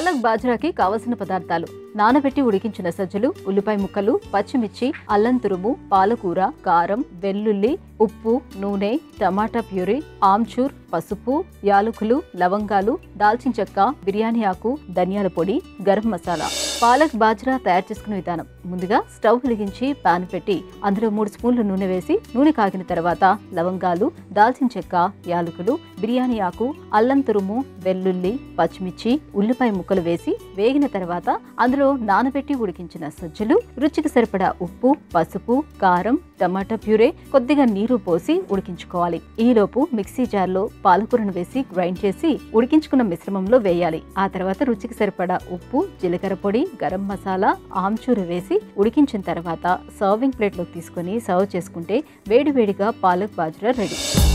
పాలక్ బాజ్రాకి కావలసిన పదార్థాలు నానబెట్టి ఉడికించిన సజ్జలు ఉల్లిపాయ ముక్కలు పచ్చిమిర్చి అల్లం తురుము పాలకూర కారం వెల్లుల్లి ఉప్పు నూనె టమాటా ప్యూరీ ఆమ్చూర్ పసుపు యాలకులు లవంగాలు దాల్చిన చెక్క బిర్యానీ ఆకు ధనియాల పొడి గరం మసాలా పాలక్ బాజ్రా తయారు చేసుకునే విధానం ముందుగా స్టవ్ వెలిగించి పాన్ పెట్టి అందులో మూడు స్పూన్లు నూనె వేసి నూనె కాగిన తర్వాత లవంగాలు దాల్చిన చెక్క యాలకులు బిర్యానీ ఆకు అల్లం తురుము వెల్లుల్లి పచ్చిమిర్చి ఉల్లిపాయ ముక్కలు వేసి వేగిన తర్వాత అందులో నానబెట్టి ఉడికించిన సజ్జలు రుచికి సరిపడా ఉప్పు పసుపు కారం టమాటా ప్యూరే కొద్దిగా నీరు పోసి ఉడికించుకోవాలి ఈలోపు మిక్సీ జార్లో పాలకూరను వేసి గ్రైండ్ చేసి ఉడికించుకున్న మిశ్రమంలో వేయాలి ఆ తర్వాత రుచికి సరిపడా ఉప్పు జీలకర్ర పొడి గరం మసాలా ఆమ్చూరు వేసి ఉడికించిన తర్వాత సర్వింగ్ ప్లేట్లోకి తీసుకొని సర్వ్ చేసుకుంటే వేడివేడిగా పాలక్ బాజ్రా రెడీ